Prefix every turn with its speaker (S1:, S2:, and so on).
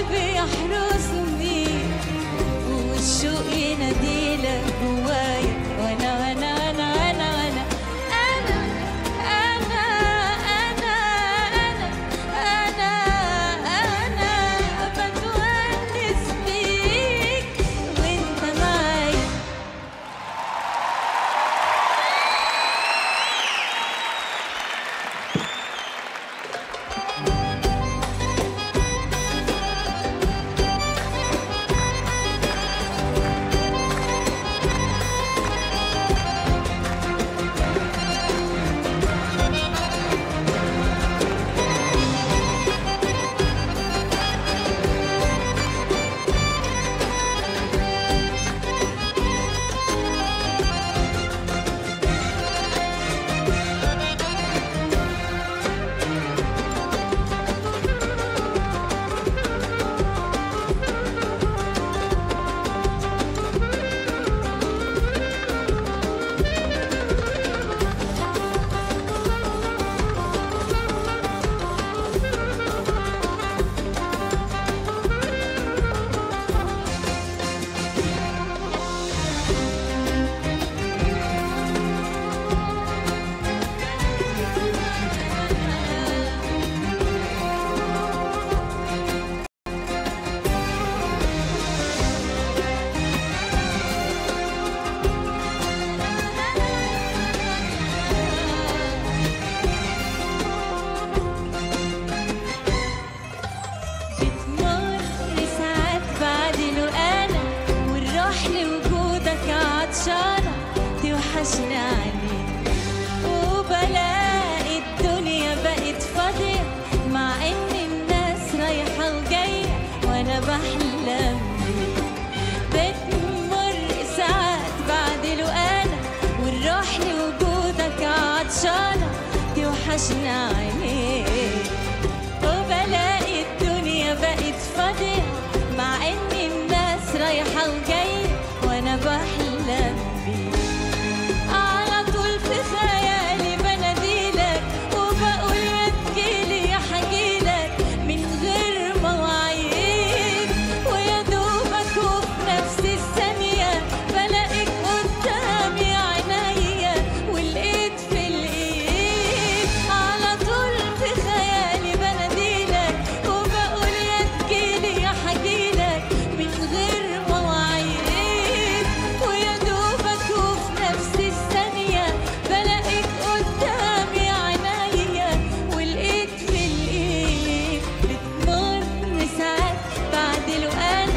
S1: قلبي يحرسني والشوق يناديلك جوايا وانا وانا وانا وانا وانا انا انا انا انا انا بتونس بيك وانت معايا بتمر ساعات بعد له انا والروح لوجودك عطشانه توحشني عليك وبلاقي الدنيا بقت فاضيه مع ان الناس رايحه وجايه وانا بحلم بيك بتمر ساعات بعد له انا والروح لوجودك عطشانه توحشني عليك وبلاقي الدنيا بقت فاضية مع ان الناس رايحة وجاية وانا بحلم بيك على طول في خيالي بناديلك وبقول يا تجيلي يا حجيلك من غير مواعيد ويا دوبك وفي نفس الثانية بلاقيك قدامي عينيا والايد في الايد على طول في خيالي بناديلك وبقول يا تجيلي يا حجيلك من غير مواعيد ويا دوبك وفي نفس الثانية بلاقيك قدامي عينيا والايد في الايد بتمر ساعات بعد الوقت